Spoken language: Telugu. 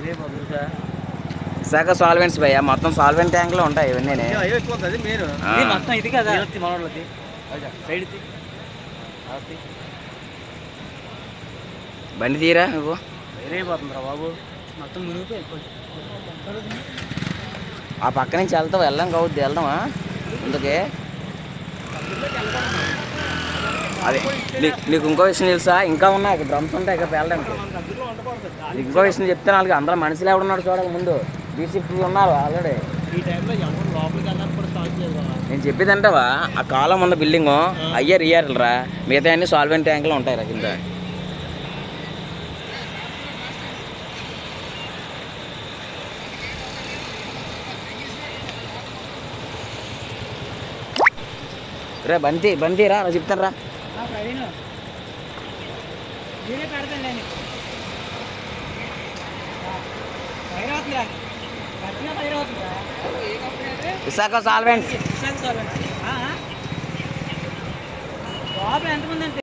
విశాఖ సాల్వెంట్స్ భయ్య మొత్తం సాల్వెంట్ ట్యాంక్లో ఉంటాయి ఇవన్నీ అయ్యో ఎక్కువ ఉంది మెయిన్ ఆ. ఇది మొత్తం ఇది కదా మనోళ్ళది సైడ్ బండి తీరా నువ్వు అయిపోతుందిరా బాబు మొత్తం మునిగిపోయి ఆ పక్క నుంచి వెళ్తావు వెళ్ళాం కావద్దు వెళ్దామా ముందుకే అదే నీ- నీకు ఇంకో విషయం తెలుసా ఇంకా ఉన్నాయి అక్కడ డ్రమ్స్ ఉంటాయి ఇక్కడ వెళ్ళడానికి నీకు ఇంకో విషయం చెప్తే వాళ్ళకి అందరూ మనుషులు ఎవడున్నాడు చూడక ముందు బీసీపీ ఉన్నారు ఆల్రెడీ ఈ టైంలో ఎవరు లోపలికి వెళ్ళడానికి కూడా స్టార్ట్ చేయదు కదా నేను చెప్పేది అంటావా ఆ కాలం ఉన్న బిల్డింగ్ అయ్యే రియల్ రా మిగతా అన్ని సాల్వెంట్ ట్యాంకులు ఉంటాయి రా కింద రే బంతి బంతి రా రా చెప్తాను రా ప్రవీణ్ నేనే పెడతాను నేను ఫైర్ అవుతుందిరా గట్టిగా ఫైర్ అవుతుందిరా విశాఖ సాల్వెంట్ విశాఖ సార్ లోపల ఎంతమంది అంటే